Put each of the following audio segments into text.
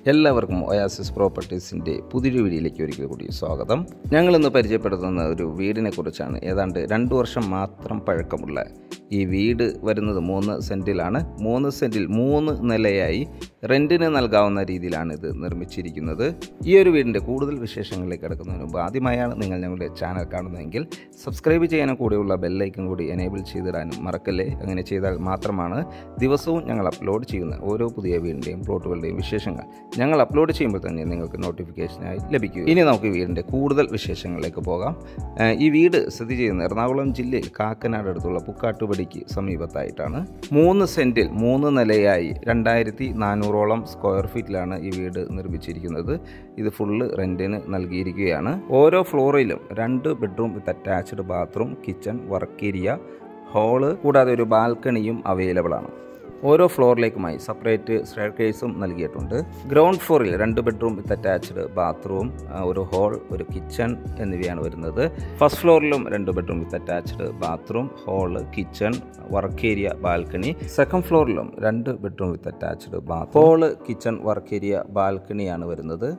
എല്ലാവർക്കും ഒയാസിസ് പ്രോപ്പർട്ടീസിൻ്റെ പുതിയൊരു വീഡിയോയിലേക്ക് ഒരിക്കൽ കൂടി സ്വാഗതം ഞങ്ങളിന്ന് പരിചയപ്പെടുത്തുന്ന ഒരു വീടിനെ കുറിച്ചാണ് ഏതാണ്ട് രണ്ട് വർഷം മാത്രം പഴക്കമുള്ള ഈ വീട് വരുന്നത് മൂന്ന് സെൻറ്റിലാണ് മൂന്ന് സെൻറ്റിൽ മൂന്ന് നിലയായി റെൻറ്റിന് നൽകാവുന്ന രീതിയിലാണ് ഇത് നിർമ്മിച്ചിരിക്കുന്നത് ഈ ഒരു വീടിൻ്റെ കൂടുതൽ വിശേഷങ്ങളിലേക്ക് കിടക്കുന്നതിന് മുമ്പ് ആദ്യമായാണ് നിങ്ങൾ ഞങ്ങളുടെ ചാനൽ കാണുന്നതെങ്കിൽ സബ്സ്ക്രൈബ് ചെയ്യാനും കൂടിയുള്ള ബെല്ലൈക്കൻ കൂടി എനേബിൾ ചെയ്തിടാനും മറക്കല്ലേ അങ്ങനെ ചെയ്താൽ മാത്രമാണ് ദിവസവും ഞങ്ങൾ അപ്ലോഡ് ചെയ്യുന്ന ഓരോ പുതിയ വീടിൻ്റെയും പ്ലോട്ടുകളുടെയും വിശേഷങ്ങൾ ഞങ്ങൾ അപ്ലോഡ് ചെയ്യുമ്പോൾ തന്നെ നിങ്ങൾക്ക് നോട്ടിഫിക്കേഷനായി ലഭിക്കും ഇനി നമുക്ക് ഈ വീടിൻ്റെ കൂടുതൽ വിശേഷങ്ങളിലേക്ക് പോകാം ഏഹ് ഈ വീട് സ്ഥിതി ചെയ്യുന്ന എറണാകുളം ജില്ലയിൽ കാക്കനാട് അടുത്തുള്ള പുക്കാട്ടുപടിക്ക് സമീപത്തായിട്ടാണ് മൂന്ന് സെൻറ്റിൽ മൂന്ന് നിലയായി രണ്ടായിരത്തി നാനൂറോളം സ്ക്വയർ ഫീറ്റിലാണ് ഈ വീട് നിർമ്മിച്ചിരിക്കുന്നത് ഇത് ഫുള്ള് റെൻറ്റിന് നൽകിയിരിക്കുകയാണ് ഓരോ ഫ്ലോറിലും രണ്ട് bedroom with attached bathroom kitchen work area hall കൂടാതെ ഒരു ബാൽക്കണിയും അവൈലബിൾ ആണ് ഓരോ ഫ്ലോറിലേക്കുമായി സെപ്പറേറ്റ് സ്റ്റെയർ കേസും നൽകിയിട്ടുണ്ട് ഗ്രൗണ്ട് ഫ്ലോറിൽ രണ്ട് ബെഡ്റൂം വിത്ത് അറ്റാച്ച്ഡ് ബാത്റൂം ഒരു ഹോൾ ഒരു കിച്ചൺ എന്നിവയാണ് വരുന്നത് ഫസ്റ്റ് ഫ്ലോറിലും രണ്ട് bedroom with attached bathroom hall kitchen work area balcony second ഫ്ലോറിലും രണ്ട് bedroom with attached bath hall kitchen work area ബാൽക്കണിയാണ് വരുന്നത്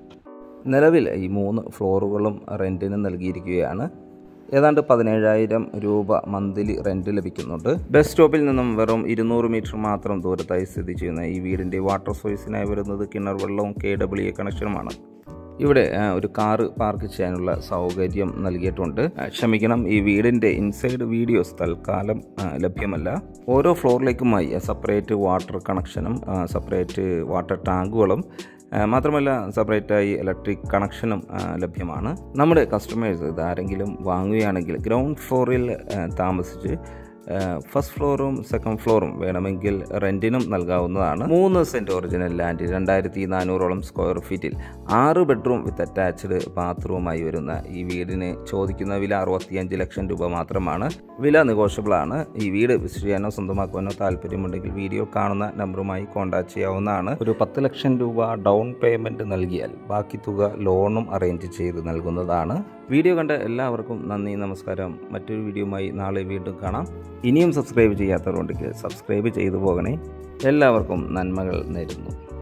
നിലവിൽ ഈ മൂന്ന് ഫ്ലോറുകളും റെൻറ്റിന് നൽകിയിരിക്കുകയാണ് ഏതാണ്ട് പതിനേഴായിരം രൂപ മന്ത്ലി റെൻറ്റ് ലഭിക്കുന്നുണ്ട് ബസ് സ്റ്റോപ്പിൽ നിന്നും വെറും ഇരുന്നൂറ് മീറ്റർ മാത്രം ദൂരത്തായി സ്ഥിതി ചെയ്യുന്ന ഈ വീടിൻ്റെ വാട്ടർ സോഴ്സിനായി വരുന്നത് കിണർ വെള്ളവും കെ ഡബ്ല്യു എ കണക്ഷനുമാണ് ഇവിടെ ആ, ഒരു കാറ് പാർക്ക് ചെയ്യാനുള്ള സൗകര്യം നൽകിയിട്ടുണ്ട് ആ, ക്ഷമിക്കണം ഈ വീടിൻ്റെ ഇൻസൈഡ് വീഡിയോസ് തൽക്കാലം ആ, ലഭ്യമല്ല ഓരോ ഫ്ലോറിലേക്കുമായി സെപ്പറേറ്റ് വാട്ടർ കണക്ഷനും സെപ്പറേറ്റ് വാട്ടർ ടാങ്കുകളും ആ, മാത്രമല്ല സെപ്പറേറ്റായി ഇലക്ട്രിക് കണക്ഷനും ആ, ലഭ്യമാണ് നമ്മുടെ കസ്റ്റമേഴ്സ് ഇതാരെങ്കിലും വാങ്ങുകയാണെങ്കിൽ ഗ്രൗണ്ട് ഫ്ലോറിൽ ആ, താമസിച്ച് ആ, ഫസ്റ്റ് ഫ്ലോറും സെക്കൻഡ് ഫ്ലോറും വേണമെങ്കിൽ റെൻറ്റിനും നൽകാവുന്നതാണ് മൂന്ന് സെൻറ്റ് ഒറിജിനൽ ലാൻഡ് രണ്ടായിരത്തി നാനൂറോളം സ്ക്വയർ ഫീറ്റിൽ ആറ് ബെഡ്റൂം വിത്ത് അറ്റാച്ച്ഡ് ബാത്റൂമായി വരുന്ന ഈ വീടിന് ചോദിക്കുന്ന വില അറുപത്തിയഞ്ച് ലക്ഷം രൂപ മാത്രമാണ് വില നെഗോഷ്യബിൾ ആണ് ഈ വീട് വിസിറ്റ് ചെയ്യാനോ സ്വന്തമാക്കുവാനോ താല്പര്യമുണ്ടെങ്കിൽ വീഡിയോ കാണുന്ന നമ്പറുമായി കോൺടാക്ട് ചെയ്യാവുന്നതാണ് ഒരു പത്ത് ലക്ഷം രൂപ ഡൗൺ പേയ്മെൻറ്റ് നൽകിയാൽ ബാക്കി തുക ലോണും അറേഞ്ച് ചെയ്ത് നൽകുന്നതാണ് വീഡിയോ കണ്ട എല്ലാവർക്കും നന്ദി നമസ്കാരം മറ്റൊരു വീഡിയോയുമായി നാളെ വീണ്ടും കാണാം ഇനിയും സബ്സ്ക്രൈബ് ചെയ്യാത്തവരുണ്ടെങ്കിൽ സബ്സ്ക്രൈബ് ചെയ്തു പോകണേ എല്ലാവർക്കും നന്മകൾ നേരുന്നു